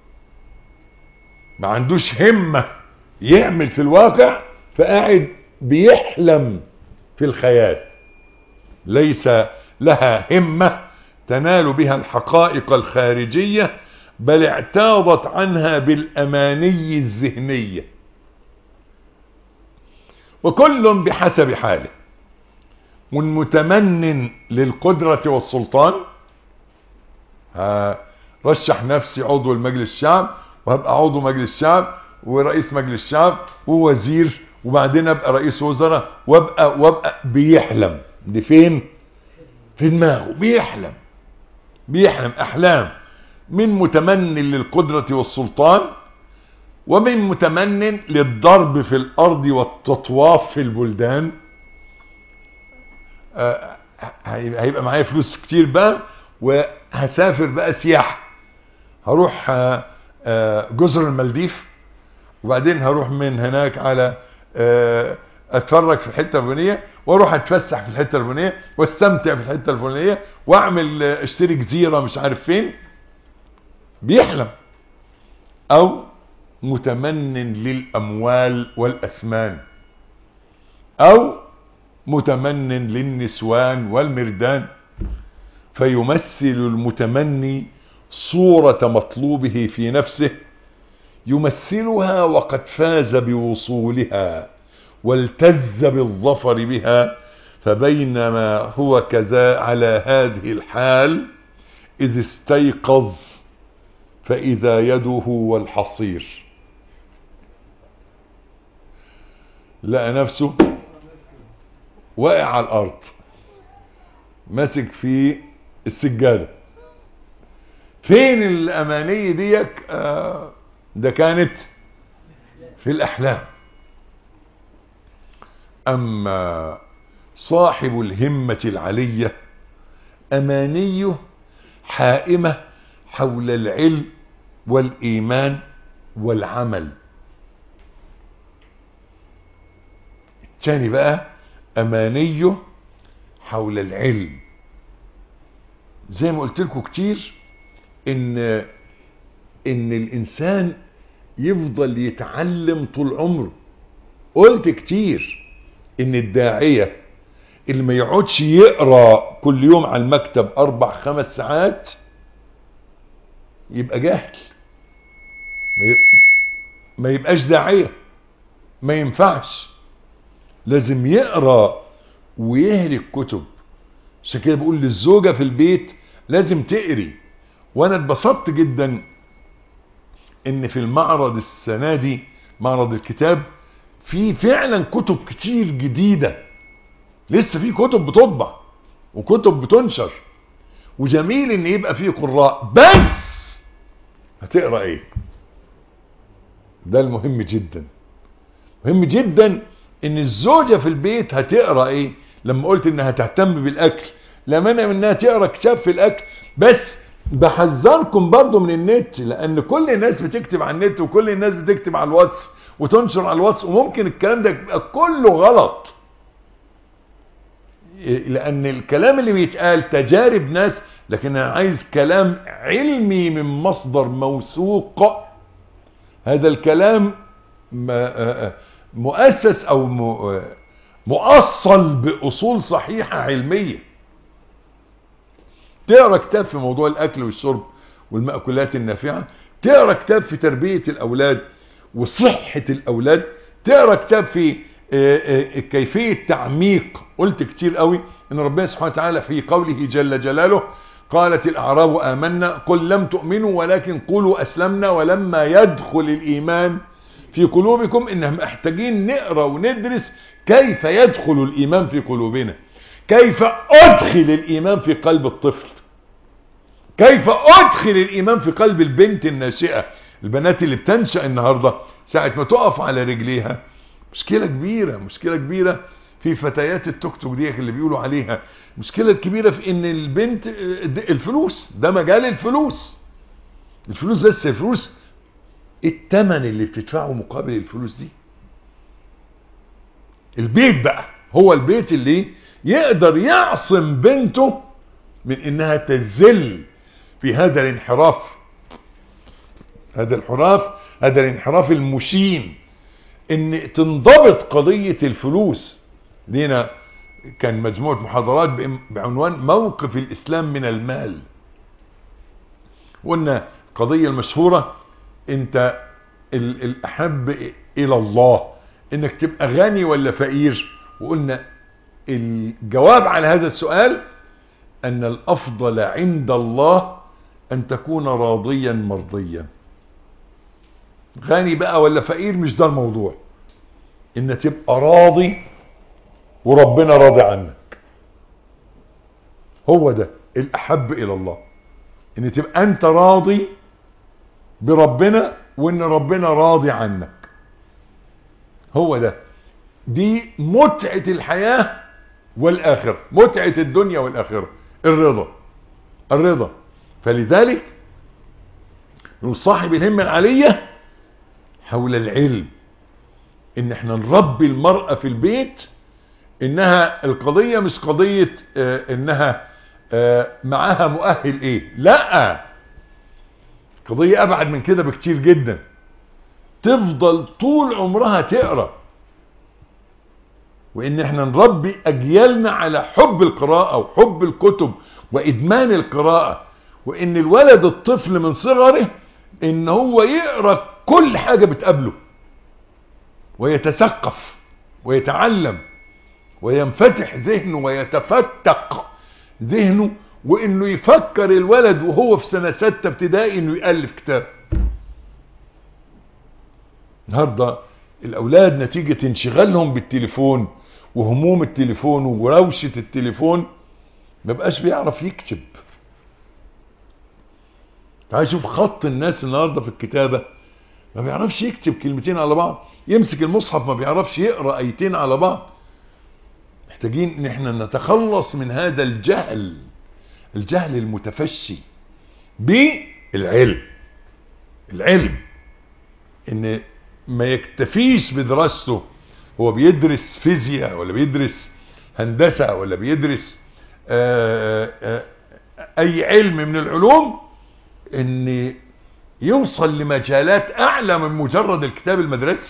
ما عندوش همة يعمل في الواقع فقاعد بيحلم في الخيال ليس لها همة تنال بها الحقائق الخارجية بل اعتاضت عنها بالأماني الذهنية وكل بحسب حاله من متمن للقدرة والسلطان رشح نفسي عضو المجلس الشعب وهبقى عضو مجلس الشعب ورئيس مجلس الشعب ووزير وبعدين ابقى رئيس وزراء وابقى وابقى بيحلم دي فين في دماغه بيحلم بيحلم احلام من متمن للقدرة والسلطان ومن متمن للضرب في الارض والتطواف في البلدان آه، هيبقى هيبقى معايا فلوس كتير بقى وهسافر بقى سياحة هروح آه، آه، جزر المالديف وبعدين هروح من هناك على آه، اتفرج في الحته الفلانيه واروح اتفسح في الحته الفلانيه واستمتع في الحته الفلانيه واعمل آه، اشتري جزيره مش عارف فين بيحلم او متمن للاموال والاثمان او متمن للنسوان والمردان فيمثل المتمني صورة مطلوبه في نفسه يمثلها وقد فاز بوصولها والتز بالظفر بها فبينما هو كذا على هذه الحال إذ استيقظ فإذا يده والحصير لقى نفسه واقع على الأرض ماسك في السجادة فين الأمانية ديك آه ده كانت في الأحلام أما صاحب الهمة العلية أمانيه حائمة حول العلم والإيمان والعمل الثاني بقى أمانيه حول العلم زي ما قلت لكم كتير ان ان الانسان يفضل يتعلم طول عمره قلت كتير ان الداعية اللي ما يقعدش يقرا كل يوم على المكتب اربع خمس ساعات يبقى جاهل ما يب- ما يبقاش داعية ما ينفعش لازم يقرا ويهري الكتب عشان كده بقول للزوجة في البيت لازم تقري وانا اتبسطت جدا ان في المعرض السنة دي معرض الكتاب في فعلا كتب كتير جديدة لسه في كتب بتطبع وكتب بتنشر وجميل ان يبقى فيه قراء بس هتقرا ايه ده المهم جدا مهم جدا ان الزوجة في البيت هتقرا ايه لما قلت انها تهتم بالاكل لا مانع من انها تقرا كتاب في الاكل بس بحذركم برضو من النت لان كل الناس بتكتب على النت وكل الناس بتكتب على الواتس وتنشر على الواتس وممكن الكلام ده يبقى كله غلط لان الكلام اللي بيتقال تجارب ناس لكن انا عايز كلام علمي من مصدر موثوق هذا الكلام م- مؤسس او م- مؤصل باصول صحيحة علمية تقرا كتاب في موضوع الاكل والشرب والمأكولات النافعة تقرا كتاب في تربية الاولاد وصحة الاولاد تقرا كتاب في آه، آه، كيفية تعميق قلت كتير قوي ان ربنا سبحانه وتعالى في قوله جل جلاله قالت الاعراب امنا قل لم تؤمنوا ولكن قولوا اسلمنا ولما يدخل الايمان في قلوبكم ان محتاجين نقرا وندرس كيف يدخل الايمان في قلوبنا كيف ادخل الايمان في قلب الطفل كيف ادخل الايمان في قلب البنت الناشئه البنات اللي بتنشا النهارده ساعه ما تقف على رجليها مشكله كبيره مشكله كبيره في فتيات التوك توك دي اللي بيقولوا عليها المشكله الكبيره في ان البنت الفلوس ده مجال الفلوس الفلوس بس الفلوس التمن اللي بتدفعه مقابل الفلوس دي البيت بقى هو البيت اللي يقدر يعصم بنته من انها تزل في هذا الانحراف هذا الانحراف هذا الانحراف المشين ان تنضبط قضية الفلوس لينا كان مجموعة محاضرات بعنوان موقف الاسلام من المال قلنا قضية المشهورة انت ال- الاحب الى الله انك تبقى غني ولا فقير وقلنا الجواب على هذا السؤال ان الافضل عند الله ان تكون راضيا مرضيا غني بقى ولا فقير مش ده الموضوع ان تبقى راضي وربنا راضي عنك هو ده الاحب الى الله ان تبقى انت راضي بربنا وان ربنا راضي عنك هو ده دي متعة الحياة والآخرة متعة الدنيا والآخرة الرضا الرضا فلذلك صاحب الهمة العالية حول العلم ان احنا نربي المرأة في البيت انها القضية مش قضية اه انها اه معاها مؤهل ايه لا قضية ابعد من كده بكتير جدا تفضل طول عمرها تقرأ وان احنا نربي اجيالنا على حب القراءة وحب الكتب وادمان القراءة وان الولد الطفل من صغره ان هو يقرأ كل حاجة بتقابله ويتثقف ويتعلم وينفتح ذهنه ويتفتق ذهنه وانه يفكر الولد وهو في سنة ستة ابتدائي انه يألف كتاب النهاردة الاولاد نتيجة انشغالهم بالتليفون وهموم التليفون وروشة التليفون ما بقاش بيعرف يكتب تعال شوف خط الناس النهاردة في الكتابة ما بيعرفش يكتب كلمتين على بعض يمسك المصحف ما بيعرفش يقرأ ايتين على بعض محتاجين ان احنا نتخلص من هذا الجهل الجهل المتفشي بالعلم العلم ان ما يكتفيش بدراسته هو بيدرس فيزياء ولا بيدرس هندسة ولا بيدرس آآ آآ اي علم من العلوم ان يوصل لمجالات اعلى من مجرد الكتاب المدرسي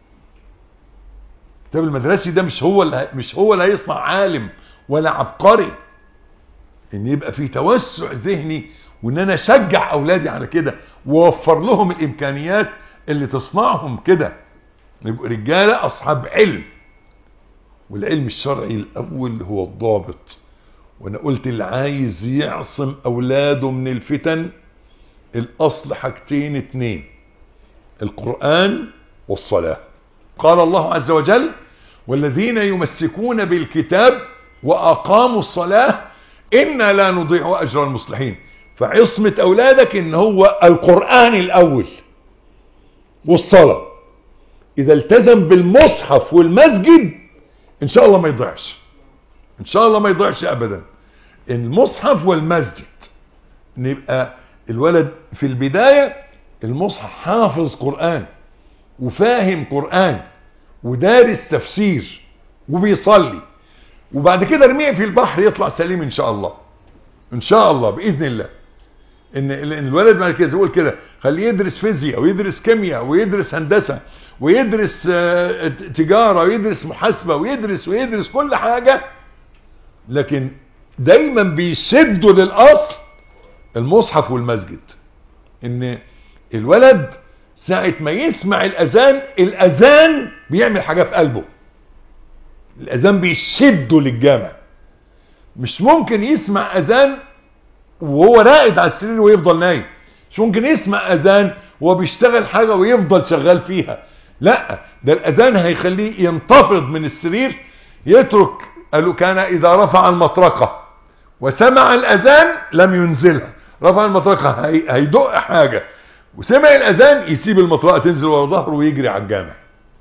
الكتاب المدرسي ده مش هو اللي مش هو اللي هيصنع عالم ولا عبقري ان يبقى في توسع ذهني وان انا اشجع اولادي على كده واوفر لهم الامكانيات اللي تصنعهم كده يبقوا رجاله اصحاب علم والعلم الشرعي الاول هو الضابط وانا قلت اللي عايز يعصم اولاده من الفتن الاصل حاجتين اتنين القرآن والصلاة قال الله عز وجل والذين يمسكون بالكتاب واقاموا الصلاة انا لا نضيع اجر المصلحين فعصمة اولادك ان هو القرآن الاول والصلاة اذا التزم بالمصحف والمسجد ان شاء الله ما يضيعش ان شاء الله ما يضيعش ابدا المصحف والمسجد نبقى الولد في البداية المصحف حافظ قرآن وفاهم قرآن ودارس تفسير وبيصلي وبعد كده ارميه في البحر يطلع سليم ان شاء الله ان شاء الله باذن الله ان الولد بعد كده يقول كده خليه يدرس فيزياء ويدرس كيمياء ويدرس هندسه ويدرس تجاره ويدرس محاسبه ويدرس ويدرس كل حاجه لكن دايما بيشدوا للاصل المصحف والمسجد ان الولد ساعة ما يسمع الاذان الاذان بيعمل حاجة في قلبه الاذان بيشده للجامع مش ممكن يسمع اذان وهو راقد على السرير ويفضل نايم مش ممكن يسمع اذان وهو بيشتغل حاجة ويفضل شغال فيها لا ده الاذان هيخليه ينتفض من السرير يترك قالوا كان اذا رفع المطرقة وسمع الاذان لم ينزلها رفع المطرقة هيدق حاجة وسمع الاذان يسيب المطرقة تنزل ورا ظهره ويجري على الجامع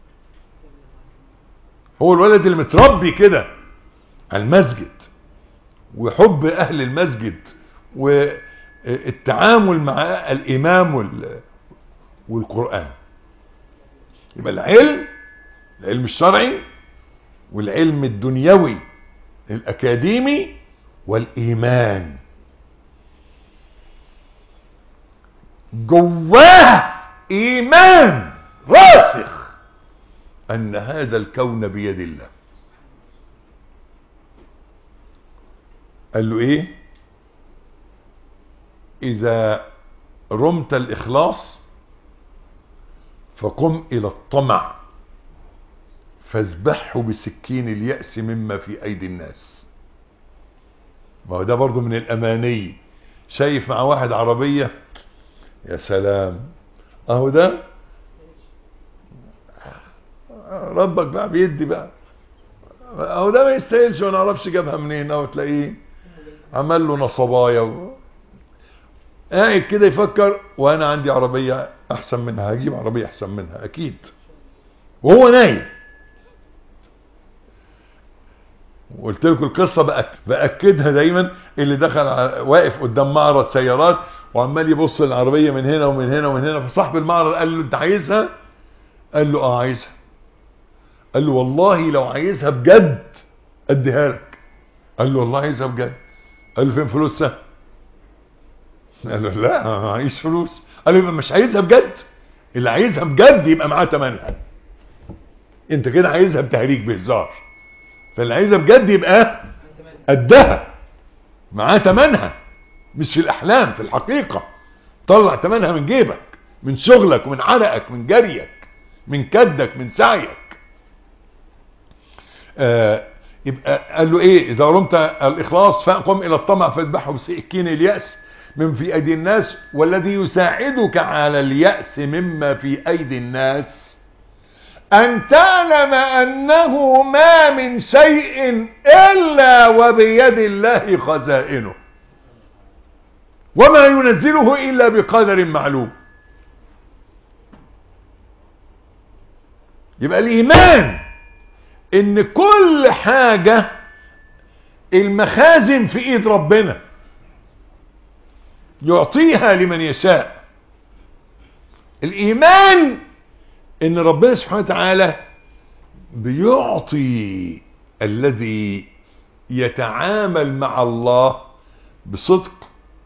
هو الولد اللي متربي كده على المسجد وحب اهل المسجد والتعامل مع الامام والقرآن يبقى العلم العلم الشرعي والعلم الدنيوي الاكاديمي والايمان جواه ايمان راسخ ان هذا الكون بيد الله قال له ايه اذا رمت الاخلاص فقم الى الطمع فاذبحه بسكين اليأس مما في ايدي الناس ما هو ده برضو من الاماني شايف مع واحد عربية يا سلام اهو ده ربك بقى بيدي بقى اهو ده ما يستاهلش وما نعرفش جابها منين اهو تلاقيه عمل له نصبايا و... قاعد كده يفكر وانا عندي عربية احسن منها هجيب عربية احسن منها اكيد وهو نايم وقلت لكم القصة بأك... بأكدها دايما اللي دخل ع- واقف قدام معرض سيارات وعمال يبص العربية من هنا ومن هنا ومن هنا فصاحب المعرض قال له انت عايزها قال له اه عايزها قال له والله لو عايزها بجد اديها لك قال له والله عايزها بجد قال له فين فلوسها قال له لا أنا معيش فلوس قال له يبقى مش عايزها بجد اللي عايزها بجد يبقى معاه تمنها انت كده عايزها بتهريج بهزار فاللي عايزها بجد يبقى قدها معاه تمنها مش في الاحلام في الحقيقة طلع تمنها من جيبك من شغلك ومن عرقك من جريك من كدك من سعيك آه يبقى قال له ايه اذا رمت الاخلاص فقم الى الطمع فاذبحه بسكين اليأس من في ايدي الناس والذي يساعدك على اليأس مما في ايدي الناس ان تعلم انه ما من شيء الا وبيد الله خزائنه وما ينزله الا بقدر معلوم يبقى الايمان ان كل حاجة المخازن في ايد ربنا يعطيها لمن يشاء الايمان ان ربنا سبحانه وتعالى بيعطي الذي يتعامل مع الله بصدق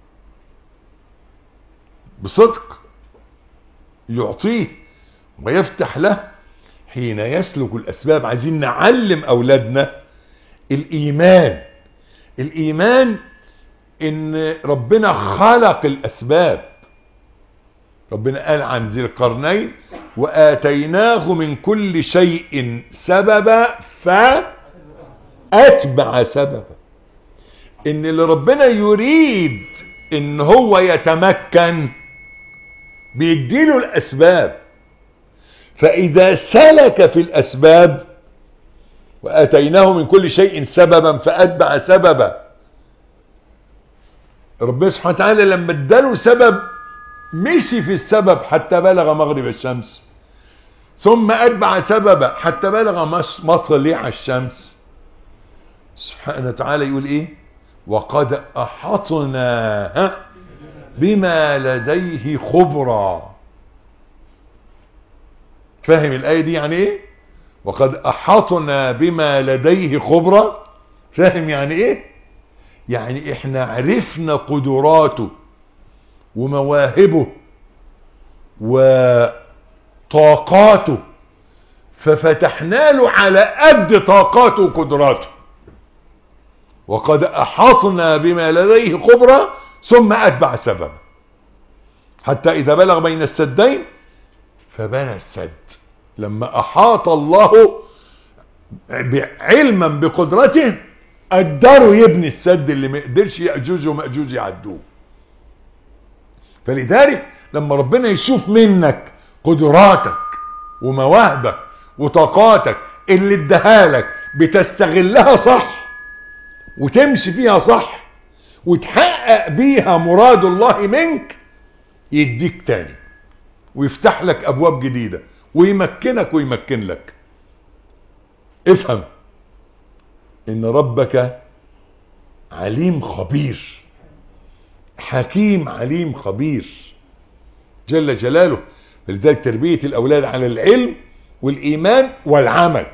بصدق يعطيه ويفتح له حين يسلك الاسباب عايزين نعلم اولادنا الايمان الايمان ان ربنا خلق الاسباب ربنا قال عن ذي القرنين واتيناه من كل شيء سببا فاتبع سببا ان اللي ربنا يريد ان هو يتمكن بيديله الاسباب فاذا سلك في الاسباب واتيناه من كل شيء سببا فاتبع سببا ربنا سبحانه وتعالى لما اداله سبب مشي في السبب حتى بلغ مغرب الشمس ثم اتبع سببا حتى بلغ مش- مطلع الشمس سبحانه وتعالى يقول ايه وقد احطنا ها بما لديه خبرا فاهم الايه دي يعني ايه وقد احطنا بما لديه خبرا فاهم يعني ايه يعني احنا عرفنا قدراته ومواهبه وطاقاته ففتحنا له على قد طاقاته وقدراته وقد احطنا بما لديه خبرا ثم اتبع سببا حتى اذا بلغ بين السدين فبنى السد لما احاط الله علما بقدرته قدروا يبني السد اللي ما قدرش ياجوج وماجوج يعدوه فلذلك لما ربنا يشوف منك قدراتك ومواهبك وطاقاتك اللي اداها لك بتستغلها صح وتمشي فيها صح وتحقق بيها مراد الله منك يديك تاني ويفتح لك ابواب جديدة ويمكنك ويمكن لك افهم ان ربك عليم خبير حكيم عليم خبير جل جلاله لذلك تربية الاولاد على العلم والايمان والعمل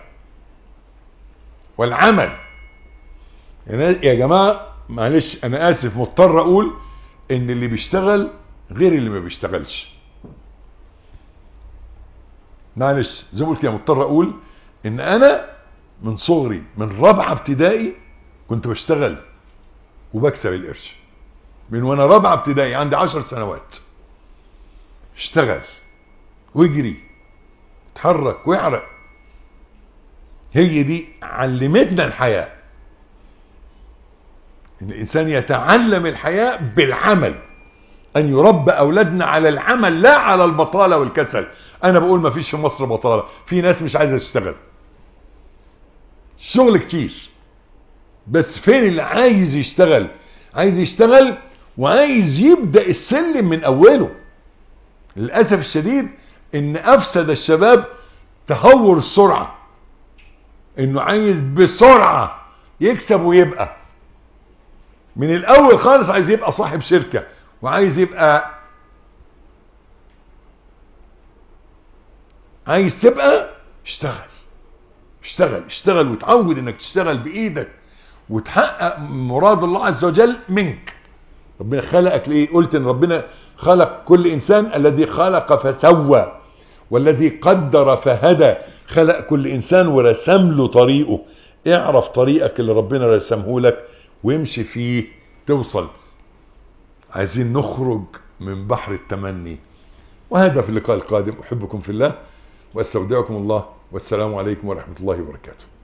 والعمل يعني يا جماعة معلش انا اسف مضطر اقول ان اللي بيشتغل غير اللي ما بيشتغلش معلش زي ما قلت كده مضطر اقول ان انا من صغري من رابعه ابتدائي كنت بشتغل وبكسب القرش من وانا رابعه ابتدائي عندي عشر سنوات اشتغل واجري اتحرك واعرق هي دي علمتنا الحياه ان الانسان يتعلم الحياه بالعمل ان يربى اولادنا على العمل لا على البطاله والكسل انا بقول ما فيش في مصر بطاله في ناس مش عايزه تشتغل شغل كتير بس فين اللي عايز يشتغل عايز يشتغل وعايز يبدأ السلم من اوله للأسف الشديد ان افسد الشباب تهور السرعة انه عايز بسرعة يكسب ويبقى من الاول خالص عايز يبقى صاحب شركة وعايز يبقى عايز تبقى اشتغل اشتغل اشتغل وتعود انك تشتغل بايدك وتحقق مراد الله عز وجل منك ربنا خلقك ليه قلت ان ربنا خلق كل انسان الذي خلق فسوى والذي قدر فهدى خلق كل انسان ورسم له طريقه اعرف طريقك اللي ربنا رسمه لك وامشي فيه توصل عايزين نخرج من بحر التمني وهذا في اللقاء القادم احبكم في الله واستودعكم الله والسلام عليكم ورحمة الله وبركاته